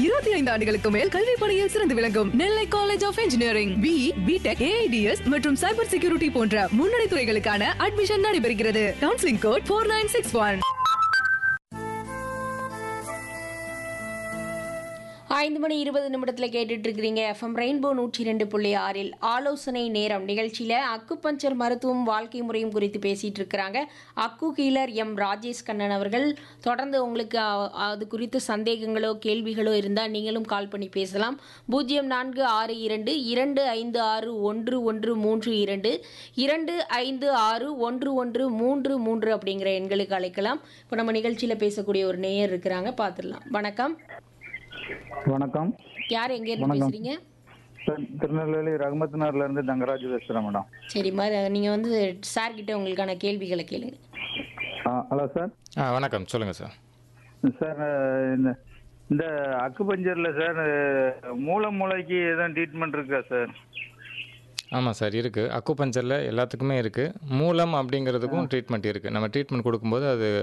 இருபத்தி ஐந்து ஆண்டுகளுக்கு மேல் கல்வி பணியில் சிறந்து விளங்கும் Nellai college of engineering B BTech AIDS மற்றும் சைபர் செக்யூரிட்டி போன்ற முன்னணி துறைகளுக்கான அட்மிஷன் நடைபெறுகிறது counselling code four nine six one ஐந்து மணி இருபது நிமிடத்தில் கேட்டுட்டு இருக்கிறீங்க எஃப்எம் ரெயின்போ நூற்றி ரெண்டு புள்ளி ஆறில் ஆலோசனை நேரம் நிகழ்ச்சியில் அக்குபஞ்சர் மருத்துவம் வாழ்க்கை முறையும் குறித்து பேசிட்டு இருக்கிறாங்க அக்கு ஹீலர் எம் ராஜேஷ் கண்ணன் அவர்கள் தொடர்ந்து உங்களுக்கு அ- அது குறித்து சந்தேகங்களோ கேள்விகளோ இருந்தால் நீங்களும் கால் பண்ணி பேசலாம் பூஜ்ஜியம் நான்கு ஆறு இரண்டு இரண்டு ஐந்து ஆறு ஒன்று ஒன்று மூன்று இரண்டு இரண்டு ஐந்து ஆறு ஒன்று ஒன்று மூன்று மூன்று அப்படிங்கிற எண்களுக்கு அழைக்கலாம் இப்போ நம்ம நிகழ்ச்சியில் பேசக்கூடிய ஒரு நேயர் இருக்கிறாங்க பார்த்துடலாம் வணக்கம் வணக்கம் யார் எங்கேருந்து வணக்கம். பேசுறீங்க சார் திருநெல்வேலி ரகுமத் நகர்ல இருந்து தங்கராஜ் பேசுறேன் மேடம் சரி மாதிரி நீங்கள் வந்து சார் கிட்ட உங்களுக்கான கேள்விகளை கேளுங்க ஆ, ஹலோ சார் ஆ வணக்கம் சொல்லுங்கள் சார் சார் அஹ், இந்த இந்த அக்குபஞ்சர்ல சார் அஹ், மூளை மூளைக்கு எதுவும் ட்ரீட்மெண்ட் இருக்கா சார் ஆமாம் சார் இருக்குது அக்குபஞ்சரில் எல்லாத்துக்குமே இருக்குது மூலம் அப்படிங்கிறதுக்கும் ட்ரீட்மெண்ட் இருக்குது நம்ம ட்ரீட்மெண்ட் கொடுக்கும்போது அது